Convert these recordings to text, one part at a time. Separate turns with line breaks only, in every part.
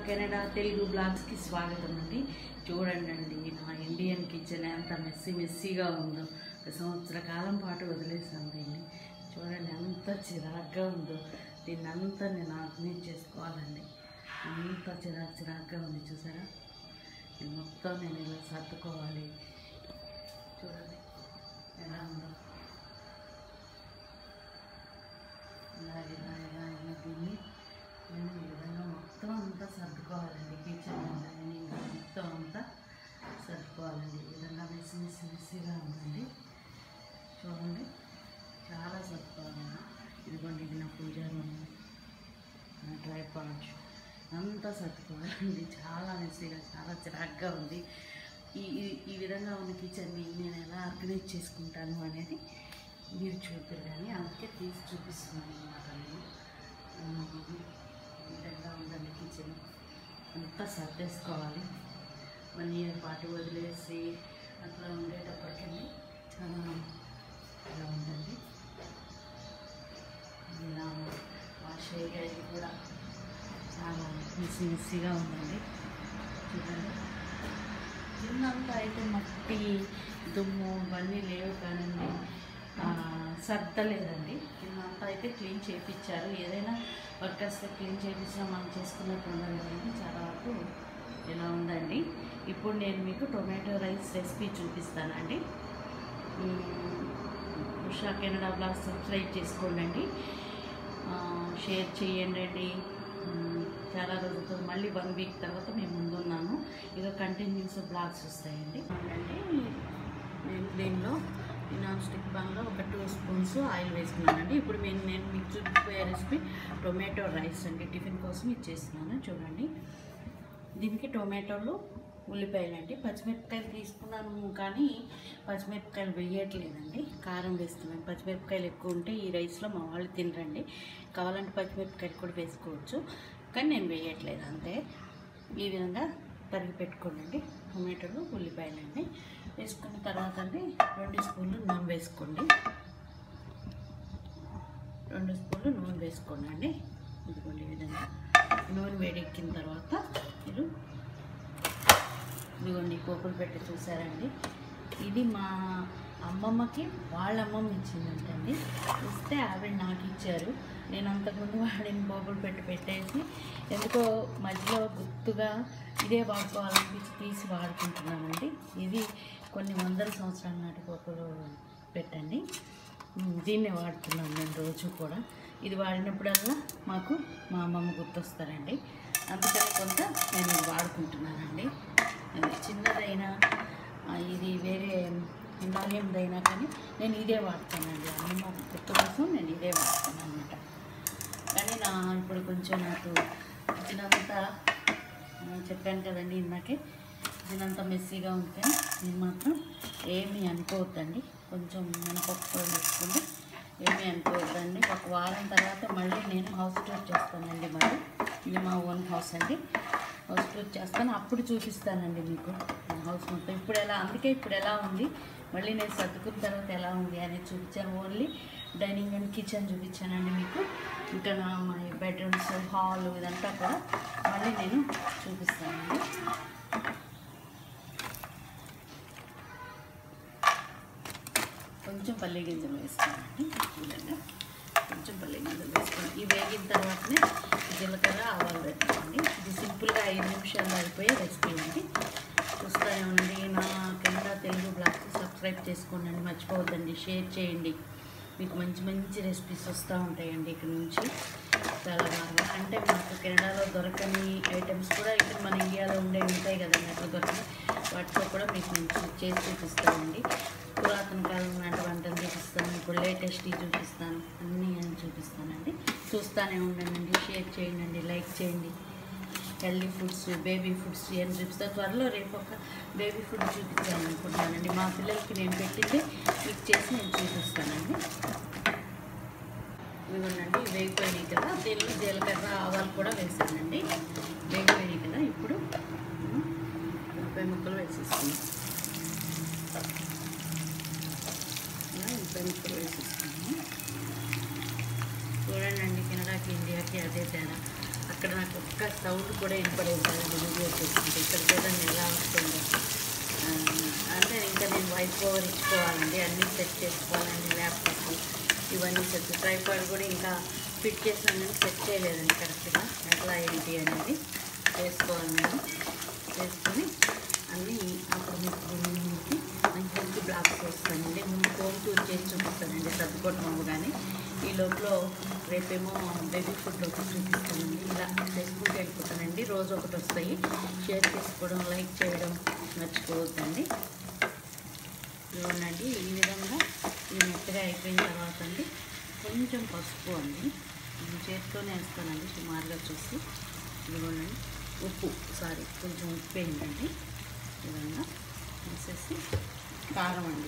Canada Telugu బ్లాగ్స్కి స్వాగతం అండి చూడండి అండి నా ఇండియన్ కిచెన్ ఎంత మెస్సీ మెస్సీగా ఉందో ఒక సంవత్సర కాలం పాటు వదిలేసాను దీన్ని చూడండి ఎంత చిరాగ్గా ఉందో దీన్ని అంతా నేను ఆర్గనైజ్ చేసుకోవాలండి అంత చిరాకు చిరాగ్గా ఉంది చూసారా ఇది మొత్తం నేను ఇలా సర్దుకోవాలి చూడండి ఎలా ఉందో ఇలా ఇలా ఇలా ఇలా దీన్ని నేను ఈ విధంగా మొత్తం అంతా సర్దుకోవాలండి కిచెన్ డైనింగ్ మొత్తం అంతా సర్దుకోవాలండి ఈ విధంగా మెస్సి మెస్సి మెస్సిగా ఉందండి చూడండి చాలా సర్దుకోవాలండి ఇదిగోండి ఇది నా పూజా రూమ్ నా ట్రైపాడ్ అంతా సర్దుకోవాలండి చాలా మెస్సీగా చాలా చిరాగ్గా ఉంది ఈ ఈ- ఈ విధంగా ఉన్న కిచెన్ని నేను ఎలా ఆర్గనైజ్ చేసుకుంటాను అనేది మీరు చూద్దరు కానీ అందుకే తీసి చూపిస్తున్నాను అనమాట నేను ఆ, ఈ విధంగా ఉందండి కిచెన్ అంతా సర్దేసుకోవాలి వన్ ఇయర్ పాటు వదిలేసి అట్లా ఉండేటప్పటికీ చాలా ఇలా ఉందండి ఇలా వాష్ అయ్యేది కూడా చాలా మిస్సి మిస్సిగా ఉందండి చూడండి కిందంతా అయితే మట్టి దుమ్ము ఇవన్నీ లేవు కానండి ఆ, సర్దలేదండి కిందంతా అయితే క్లీన్ చేయించారు ఏదైనా వర్కర్స్తో క్లీన్ చేయించినా మనం చేసుకున్నట్టు ఉండాలి కానీ చాలా వరకు ఇలా ఉందండి ఇప్పుడు నేను మీకు టొమాటో రైస్ రెసిపీ చూపిస్తానండి మ్మ్. ఉషా కెనడా బ్లాగ్ సబ్స్క్రైబ్ చేసుకోండి ఆ, షేర్ చేయండి అండి మ్మ్. చాలా రోజులతో మళ్ళీ వన్ వీక్ తర్వాత మేము ముందున్నాను ఇక కంటిన్యూస్ బ్లాగ్స్ వస్తాయండి అంటే నేను దీనిలో ఈ నాన్ స్టిక్ పాన్లో ఒక టూ స్పూన్స్ ఆయిల్ వేసుకున్నానండి ఇప్పుడు నేను నేను మీకు చూపిపోయే రెసిపీ టొమాటో రైస్ అండి టిఫిన్ కోసం ఇచ్చేస్తున్నాను చూడండి దీనికి టొమాటోలు ఉల్లిపాయలు అండి పచ్చిమిరపకాయలు తీసుకున్నాను కానీ పచ్చిమిరపకాయలు వేయట్లేదండి కారం వేస్తున్నాను పచ్చిమిరపకాయలు ఎక్కువ ఉంటే ఈ రైస్లో మా వాళ్ళు తినరండి కావాలంటే పచ్చిమిరపకాయలు కూడా వేసుకోవచ్చు కానీ నేను వేయట్లేదు అంతే ఈ విధంగా తరిగి పెట్టుకోండి టొమాటోలు ఉల్లిపాయలు అండి వేసుకున్న తర్వాత అండి రెండు స్పూన్లు నూనె వేసుకోండి రెండు స్పూన్లు నూనె వేసుకోండి అండి ఇదిగోండి ఈ విధంగా నూనె వేడెక్కిన తర్వాత మీరు ఇదిగోండి పోపులు పెట్టి చూసారండి ఇది మా అమ్మమ్మకి వాళ్ళ అమ్మమ్మ ఇచ్చిందంటండి ఇస్తే ఆవిడ నాకు ఇచ్చారు నేను అంతకుముందు వాడిని పోపులు పెట్టి పెట్టేసి ఎందుకో మధ్యలో గుర్తుగా ఇదే వాడుకోవాలనిపించి తీసి వాడుకుంటున్నానండి ఇది కొన్ని వందల సంవత్సరాల నాటి పోపులు పెట్టండి ఉమ్, దీన్నే వాడుతున్నాం నేను రోజు కూడా ఇది వాడినప్పుడల్లా మాకు మా అమ్మమ్మ గుర్తొస్తారండి అందుకని కొంత నేను ఇది వాడుకుంటున్నానండి అది చిన్నదైనా ఆ, ఇది వేరే హిమాలయందైనా కానీ నేను ఇదే వాడతానండి అమ్మమ్మ గుర్తు కోసం నేను ఇదే వాడతాను అనమాట కానీ నా ఇప్పుడు కొంచెం నాకు ఇచ్చినంత ఆ, చెప్పాను కదండి ఇందాకే ఇచ్చినంత మెస్సీగా ఉంటే నేను మాత్రం ఏమీ అనుకోవద్దండి కొంచెం మినపప్పు కూడా వేసుకుంటే ఏమీ అనుకోవద్దండి ఒక వారం తర్వాత మళ్ళీ నేను హౌస్ టూర్ చేస్తానండి మరి ఇది మా ఓన్ హౌస్ అండి హౌస్ టూర్ చేస్తాను అప్పుడు చూపిస్తానండి మీకు నా హౌస్ మొత్తం ఇప్పుడు ఎలా అందుకే ఇప్పుడు ఎలా ఉంది మళ్ళీ నేను సర్దుకున్న తర్వాత ఎలా ఉంది అనేది చూపించాను ఓన్లీ డైనింగ్ అండ్ కిచెన్ చూపించానండి మీకు ఇంకా నా మా బెడ్రూమ్స్ హాల్ ఇదంతా కూడా మళ్ళీ నేను చూపిస్తానండి కొంచెం పల్లి గింజలు వేసుకోండి చూడండి కొంచెం పల్లి గింజలు వేసుకోండి ఇవి వేగిన తర్వాతనే జీలకర్ర ఆవాలు పెట్టుకోండి ఇది సింపుల్గా ఐదు నిమిషాల్లో అయిపోయే రెసిపీ అండి చూస్తూనే ఉండి నా కెనడా తెలుగు బ్లాగ్స్ సబ్స్క్రైబ్ చేసుకోండి మర్చిపోవద్దండి షేర్ చేయండి మీకు మంచి మంచి రెసిపీస్ వస్తూ ఉంటాయండి ఇక్కడ నుంచి చాలా బాగా అంటే మాకు కెనడాలో దొరకని ఐటమ్స్ కూడా ఇక్కడ మన ఇండియాలో ఉండే ఉంటాయి కదండి అక్కడ దొరకని వాటితో కూడా మీకు నేను చూ- చేసి చూపిస్తానండి పురాతన కాలం నాటి వంటలు చూపిస్తాను ఇప్పుడు లేటెస్ట్ చూపిస్తాను అన్నీ అని చూపిస్తానండి చూస్తూనే ఉండండి షేర్ చేయండి లైక్ చేయండి హెల్దీ ఫుడ్స్ బేబీ ఫుడ్స్ అని చూపిస్తా త్వరలో రేపు ఒక బేబీ ఫుడ్ చూపించాను అనుకుంటున్నానండి మా పిల్లలకి నేను పెట్టింది మీకు చేసి నేను చూపిస్తానండి ఇవ్వండి వేగిపోయినాయి కదా దీనిలో జీలకర్ర ఆవాలు కూడా వేసానండి వేగిపోయినాయి కదా ఇప్పుడు ఉమ్, ఉల్లిపాయ ముక్కలు వేసేసుకున్నాం ఇలా ఉల్లిపాయ ముక్కలు వేసేసుకున్నాము చూడండి కెనడా అమెరికాకి ఇండియాకి అదే తేడా అక్కడ నాకు ఒక్క సౌండ్ కూడా వినపడేది కాదు వీడియో చూస్తుంటే ఇక్కడ చూడండి ఎలా వస్తుందో ఆ, అంటే ఇంకా నేను వైట్ ఓవర్ ఇచ్చుకోవాలండి అన్నీ సెట్ చేసుకోవాలండి ల్యాప్టాప్ ఇవన్నీ సెట్ ట్రైపాడ్ కూడా ఇంకా ఫిట్ చేసాను కానీ సెట్ చేయలేదండి కరెక్ట్గా ఎట్లా ఏంటి అనేది చేసుకోవాలి నేను చేసుకొని అన్నీ అప్పుడు మీకు మీకు మంచి మంచి బ్లాక్స్ వస్తానండి ముందు హోమ్ టూర్ చేసి చూపిస్తానండి సర్దుకోవటం అవ్వగానే ఈ లోపల రేపేమో బేబీ ఫుడ్ ఒకటి చూపిస్తానండి ఇలా చేసుకుంటూ వెళ్ళిపోతానండి రోజు ఒకటి వస్తాయి షేర్ చేసుకోవడం లైక్ చేయడం మర్చిపోవద్దండి ఇవ్వండి ఈ విధంగా ఇది మెత్తగా అయిపోయిన తర్వాత అండి కొంచెం పసుపు అండి నేను చేతితోనే వేస్తానండి సుమారుగా చూసి ఇదిగోండి ఉప్పు సారీ కొంచెం ఉప్పు వేయండి ఈ విధంగా వేసేసి కారం అండి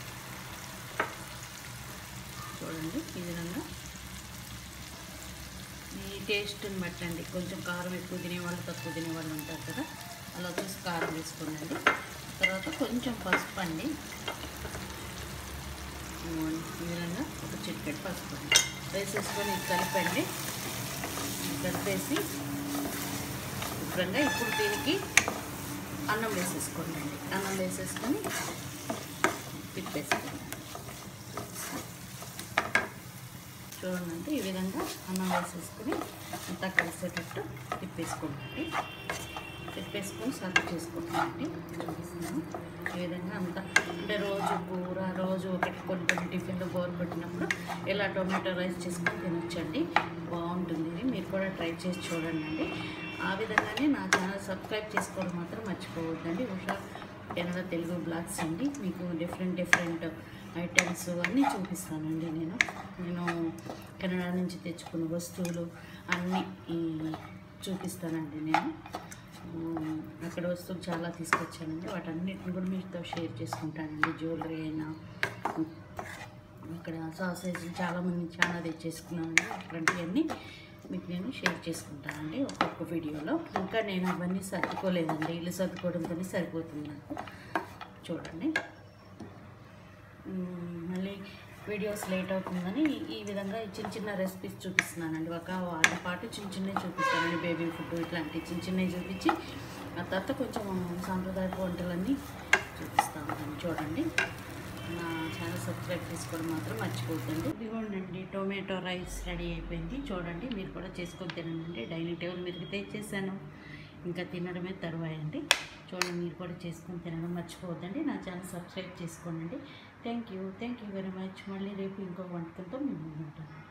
చూడండి ఈ విధంగా మీ టేస్ట్ని బట్టండి కొంచెం కారం ఎక్కువ తినేవాళ్ళు తక్కువ తినేవాళ్ళు ఉంటారు కదా అలా చూసి కారం వేసుకోండి తర్వాత కొంచెం పసుపు అండి ఇదిగోండి, ఈ విధంగా ఒక చిటికెట్ పసుపు అండి వేసేసుకొని ఇది కలిపండి ఇది కలిపేసి శుభ్రంగా ఇప్పుడు దీనికి అన్నం వేసేసుకోండి అండి అన్నం వేసేసుకొని తిప్పేసుకోండి చూడండి ఈ విధంగా అన్నం వేసేసుకొని అంతా కలిసేటట్టు తిప్పేసుకోండి తిప్పేసుకొని సర్వ్ చేసుకుంటామండి చూపిస్తున్నాను ఈ విధంగా అంతా అంటే రోజు కూర రోజు ఒకటి కొన్ని కొన్ని టిఫిన్లు బోర్ పెట్టినప్పుడు ఇలా టొమాటో రైస్ చేసుకొని తినొచ్చండి బాగుంటుంది ఇది మీరు కూడా ట్రై చేసి చూడండి అండి ఆ విధంగానే నా ఛానల్ సబ్స్క్రైబ్ చేసుకోవడం మాత్రం మర్చిపోవద్దండి ఉషా కెనడా తెలుగు బ్లాగ్స్ అండి మీకు డిఫరెంట్ డిఫరెంట్ ఐటమ్స్ అన్నీ చూపిస్తానండి నేను నేను కెనడా నుంచి తెచ్చుకున్న వస్తువులు అన్నీ ఈ, చూపిస్తానండి నేను ఉమ్, అక్కడ వస్తువులు చాలా తీసుకొచ్చానండి వాటన్నిటిని కూడా మీతో షేర్ చేసుకుంటానండి జ్యువెలరీ అయినా ఉమ్, ఇక్కడ సాసేజ్ చాలామంది చాలా తెచ్చేసుకున్నానండి అట్లాంటివన్నీ మీకు నేను షేర్ చేసుకుంటానండి ఒక్కొక్క వీడియోలో ఇంకా నేను అవన్నీ సర్దుకోలేదండి ఇల్లు సర్దుకోవడంతోనే సరిపోతుంది నాకు చూడండి మ్మ్, మళ్ళీ వీడియోస్ లేట్ అవుతుందని ఈ విధంగా ఈ చిన్న చిన్న రెసిపీస్ చూపిస్తున్నానండి ఒక వాటి పాటు చిన్న చిన్నవి చూపిస్తానండి బేబీ ఫుడ్ ఇట్లాంటి చిన్న చిన్నవి చూపించి ఆ తర్వాత కొంచెం సాంప్రదాయపు వంటలన్నీ చూపిస్తాను చూడండి నా ఛానల్ సబ్స్క్రైబ్ చేసుకోవడం మాత్రం మర్చిపోద్దండి ఇదిగోండి టొమాటో రైస్ రెడీ అయిపోయింది చూడండి మీరు కూడా చేసుకొని తినండి డైనింగ్ టేబుల్ మీదకి తెచ్చేసాను ఇంకా తినడమే తరువాయండి చూడండి మీరు కూడా చేసుకొని తినడం మర్చిపోవద్దండి నా ఛానల్ సబ్స్క్రైబ్ చేసుకోండి thank you thank you very much మళ్ళీ రేపు ఇంకో వంటకంతో మేము ఉంటాను